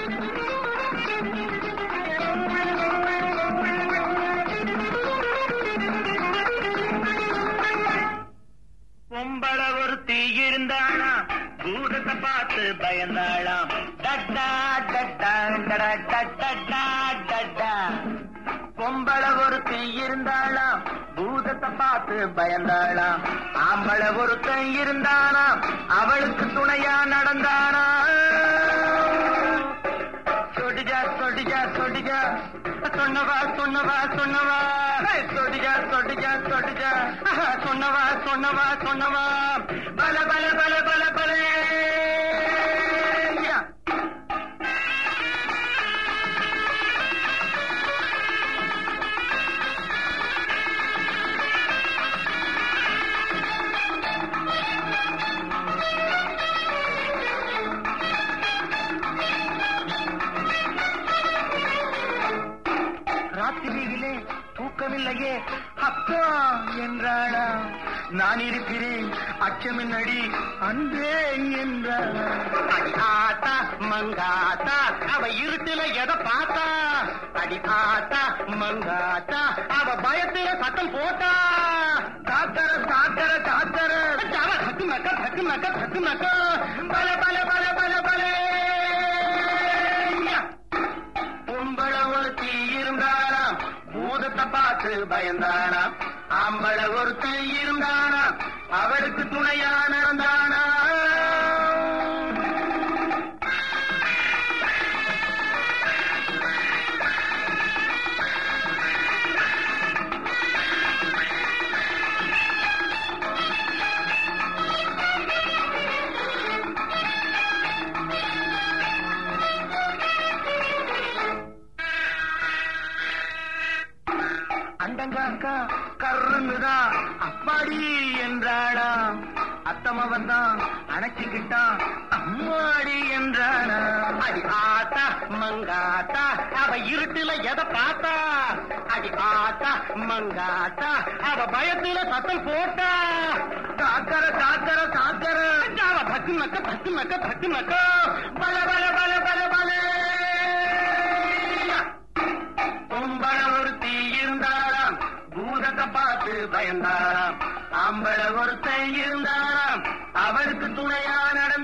பொம்பள ஒருத்தி இருந்தாளாம் பூதத்தை பார்த்து பயந்தாளாம் டட்டா டட்டா டடா டட்டா டட்டா பொம்பள ஒருத்தி இருந்தாளாம் பூதத்தை பார்த்து பயந்தாளாம் ஆம்பள ஒருத்தன் இருந்தானாம் அவளுக்கு துணையா நடந்தானா சொடிஜா சொடிஜா சொடிஜா சொன்னவா சொன்னவா சொன்னவா ஹே, சொடிஜா சொடிஜா சொடிஜா ஆஹா, சொன்னவா சொன்னவா சொன்னவா பல பல பல பல பல யா. ராத்திரியிலே தூக்கமில்லையே அப்பா என்றாளா நான் இருக்கிறேன் அச்சமின்னடி அன்பே என்றாளா அடி ஆத்தா மங்காத்தா அவ இருட்டுல எதை பார்த்தா அடி ஆத்தா மங்காத்தா அவ பயத்துல சத்தம் போட்டா தாக்கர தாக்கர தாக்கர அவ தக்கு நக்க தக்கு நக்க தக்கு நக்க பல பல பல பல பல பொம்பள ஒருத்தி இருந்தாராம் பூதத்தை பார்த்து பயந்தானாம் ஆம்பள ஒருத்தி இருந்தானாம் அவளுக்கு துணையா நடந்தானா அண்டங்காக்கா கருன்னுதான் அப்பாடி என்றாடா அத்தமவன் தான் அணைச்சுக்கிட்டான் அம்மாடி என்றாடா அடி ஆத்தா மங்காத்தா அவ இருட்டுல எதை பார்த்தா அடி ஆத்தா மங்காத்தா அவ பயத்துல சத்தம் போட்டா தாக்கர தாக்கர தாக்கர அவ பக்கு மக்க பக்கு மக்க பக்கு மக்க பல பல பல பல பல பொம்பள ஒருத்தி இருந்தாராம் பூதத்தை பார்த்து பயந்தாராம் ஆம்பள ஒருத்தன் இருந்தாராம் அவளுக்கு துணையா நடந்த